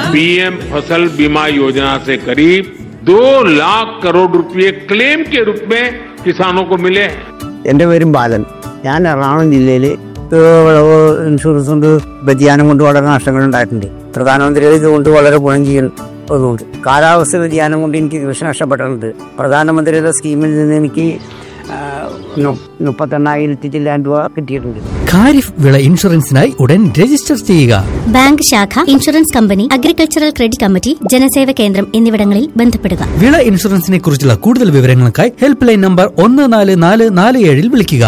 PM फसल बीमा योजना से करीब दो लाख करोड़ रुपए क्लेम के रूप में किसानों को मिले हैं എൻ്റെ പേരും ബാലൻ ഞാൻ എറണാകുളം ജില്ലയിൽ വിളവ് ഇൻഷുറൻസ് കൊണ്ട് വ്യതിയാനം കൊണ്ട് വളരെ നഷ്ടങ്ങൾ ഉണ്ടായിട്ടുണ്ട് പ്രധാനമന്ത്രി ഇതുകൊണ്ട് വളരെ ഗുണം ചെയ്യുന്നതുകൊണ്ട് കാലാവസ്ഥ വ്യതിയാനം കൊണ്ട് എനിക്ക് കൃഷി നഷ്ടപ്പെട്ടിട്ടുണ്ട് പ്രധാനമന്ത്രിയുടെ സ്കീമിൽ നിന്ന് എനിക്ക് ആ, നു- മുപ്പത്തെണ്ണായിരത്തി ചില്ലാൻ രൂപ കിട്ടിയിട്ടുണ്ട് ഖാരിഫ് വിള ഇൻഷുറൻസിനായി ഉടൻ രജിസ്റ്റർ ചെയ്യുക ബാങ്ക് ശാഖ insurance company agricultural credit committee ജനസേവ കേന്ദ്രം എന്നിവിടങ്ങളിൽ ബന്ധപ്പെടുക വിള ഇൻഷുറൻസിനെ കുറിച്ചുള്ള കൂടുതൽ വിവരങ്ങൾക്കായി ഹെൽപ്പ് ലൈൻ നമ്പർ ഒന്ന് നാല് നാല് നാല് ഏഴിൽ വിളിക്കുക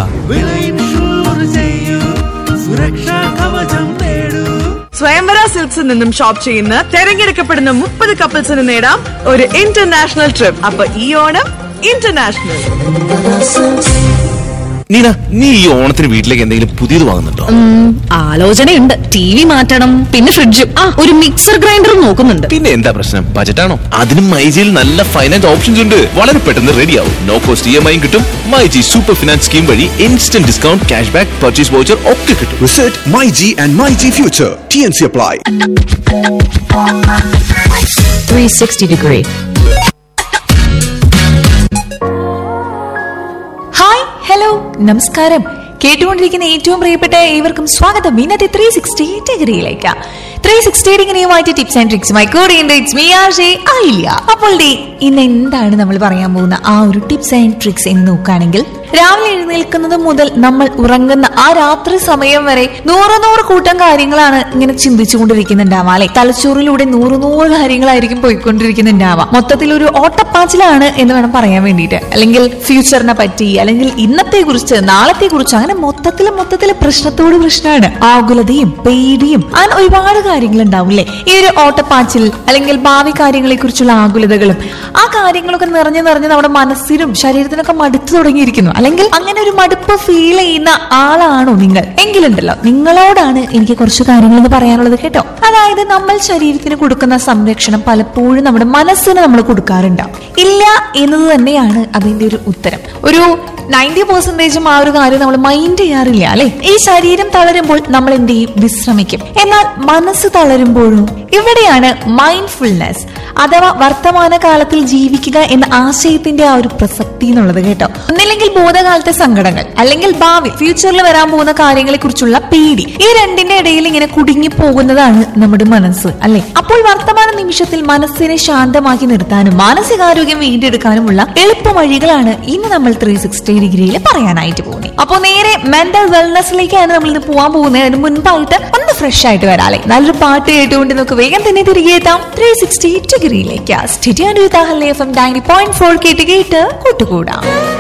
സ്വയംവര സിൽക്സിൽ നിന്നും ഷോപ്പ് ചെയ്യുന്ന തെരഞ്ഞെടുക്കപ്പെടുന്ന മുപ്പത് കപ്പിൾസിന് നേടാം ഒരു ഇന്റർനാഷണൽ ട്രിപ്പ് അപ്പൊ ഈ ഓണം ഇന്റർനാഷണൽ നീന നീ ഈ ഓണത്തിന് വീട്ടിലേക്ക് എന്തെങ്കിലും പുതിയത് വാങ്ങുന്നുണ്ടോ ആലോചനയുണ്ട് ടി വി മാറ്റണം പിന്നെ ഫ്രിഡ്ജും ആ ഒരു മിക്സർ ഗ്രൈൻഡറും നോക്കുന്നുണ്ട് പിന്നെ എന്താ പ്രശ്നം ബജറ്റാണോ അതിനും മൈജിയിൽ നല്ല ഫൈനാൻസ് ഓപ്ഷൻസ് ഉണ്ട് വളരെ പെട്ടെന്ന് റെഡിയാവും നോ കോസ്റ്റ് ഇ എം ഐയും കിട്ടും മൈജി സൂപ്പർ ഫിനാൻസ് സ്കീം വഴി instant discount cash back purchase voucher ഒക്കെ കിട്ടും Visit MyG and MyG Future. TNC apply. 360 degree. Hi hello നമസ്കാരം കേട്ടുകൊണ്ടിരിക്കുന്ന ഏറ്റവും പ്രിയപ്പെട്ട ഏവർക്കും സ്വാഗതം ഇന്നത്തെ ത്രീ സിക്സ്റ്റി ഡിഗ്രിയിലേക്ക് ത്രീ സിക്സ്റ്റി ഡിഗ്രിയുമായിട്ട് ടിപ്സ് ആൻഡ് ട്രിക്സുമായി കൂടെ ഇറ്റ്സ് മീ ആർ ജെ ആയില്ല അപ്പോൾ ദേ ഇന്ന് എന്താണ് നമ്മൾ പറയാൻ പോകുന്ന ആ ഒരു ടിപ്സ് ആൻഡ് ട്രിക്സ് എന്ന് നോക്കുകയാണെങ്കിൽ രാവിലെ എഴുന്നേൽക്കുന്നത് മുതൽ നമ്മൾ ഉറങ്ങുന്ന ആ രാത്രി സമയം വരെ നൂറ് നൂറ് കൂട്ടം കാര്യങ്ങളാണ് ഇങ്ങനെ ചിന്തിച്ചുകൊണ്ടിരിക്കുന്നുണ്ടാവാം അല്ലെ തലച്ചോറിലൂടെ നൂറ് നൂറ് കാര്യങ്ങളായിരിക്കും പോയിക്കൊണ്ടിരിക്കുന്നുണ്ടാവാം മൊത്തത്തിൽ ഒരു ഓട്ടപ്പാച്ചിലാണ് എന്ന് വേണം പറയാൻ വേണ്ടിയിട്ട് അല്ലെങ്കിൽ ഫ്യൂച്ചറിനെ പറ്റി അല്ലെങ്കിൽ ഇന്നത്തെ കുറിച്ച് നാളത്തെ കുറിച്ച് അങ്ങനെ മൊത്തത്തിൽ മൊത്തത്തിൽ പ്രശ്നത്തോട് പ്രശ്നമാണ് ആകുലതയും പേടിയും അങ്ങനെ ഒരുപാട് കാര്യങ്ങൾ ഉണ്ടാവില്ലേ ഈ ഒരു ഓട്ടപ്പാച്ചിൽ അല്ലെങ്കിൽ ഭാവി കാര്യങ്ങളെ കുറിച്ചുള്ള ആകുലതകളും ആ കാര്യങ്ങളൊക്കെ നിറഞ്ഞു നിറഞ്ഞ് നമ്മുടെ മനസ്സിനും ശരീരത്തിനൊക്കെ മടുത്തു തുടങ്ങിയിരിക്കുന്നു അല്ലെങ്കിൽ അങ്ങനെ ഒരു മടുപ്പ് ഫീൽ ചെയ്യുന്ന ആളാണോ നിങ്ങൾ എങ്കിലുണ്ടല്ലോ നിങ്ങളോടാണ് എനിക്ക് കുറച്ച് കാര്യങ്ങൾ എന്ന് പറയാനുള്ളത് കേട്ടോ അതായത് നമ്മൾ ശരീരത്തിന് കൊടുക്കുന്ന സംരക്ഷണം പലപ്പോഴും നമ്മുടെ മനസ്സിന് നമ്മൾ കൊടുക്കാറുണ്ടാവും ഇല്ല എന്നത് തന്നെയാണ് അതിന്റെ ഒരു ഉത്തരം ഒരു നയൻറ്റി പെർസെന്റേജും ആ ഒരു കാര്യം നമ്മൾ മൈൻഡ് ചെയ്യാറില്ല അല്ലെ ഈ ശരീരം തളരുമ്പോൾ നമ്മൾ എന്ത് ചെയ്യും വിശ്രമിക്കും എന്നാൽ മനസ്സ് തളരുമ്പോഴും ഇവിടെയാണ് മൈൻഡ്ഫുൾനെസ് അഥവാ വർത്തമാന കാലത്തിൽ ജീവിക്കുക എന്ന ആശയത്തിന്റെ ആ ഒരു പ്രസക്തി എന്നുള്ളത് കേട്ടോ ഒന്നില്ലെങ്കിൽ ഭൂതകാലത്തെ സങ്കടങ്ങൾ അല്ലെങ്കിൽ ഭാവി ഫ്യൂച്ചറിൽ വരാൻ പോകുന്ന കാര്യങ്ങളെ കുറിച്ചുള്ള പേടി ഈ രണ്ടിന്റെ ഇടയിൽ ഇങ്ങനെ കുടുങ്ങി പോകുന്നതാണ് നമ്മുടെ മനസ്സ് അല്ലെ അപ്പോൾ വർത്തമാന നിമിഷത്തിൽ മനസ്സിനെ ശാന്തമാക്കി നിർത്താനും മാനസികാരോഗ്യം വീണ്ടെടുക്കാനുമുള്ള എളുപ്പ വഴികളാണ് ഇന്ന് നമ്മൾ ത്രീ സിക്സ്റ്റി ഡിഗ്രിയിൽ പറയാനായിട്ട് പോകുന്നത് അപ്പോൾ നേരെ മെന്റൽ വെൽനെസ്സിലേക്കാണ് നമ്മൾ ഇന്ന് പോകാൻ പോകുന്നത് അതിന് മുൻപായിട്ട് ഒന്ന് ഫ്രഷ് ആയിട്ട് വരാല്ലേ നല്ലൊരു പാട്ട് കേട്ടുകൊണ്ട് നമുക്ക് വേഗം തന്നെ തിരികെ എത്താം ത്രീ സിക്സ്റ്റി ഡിഗ്രിയിലേക്ക് stadium F M ninety point four കേട്ട് കേട്ട് കൂട്ടുകൂടാം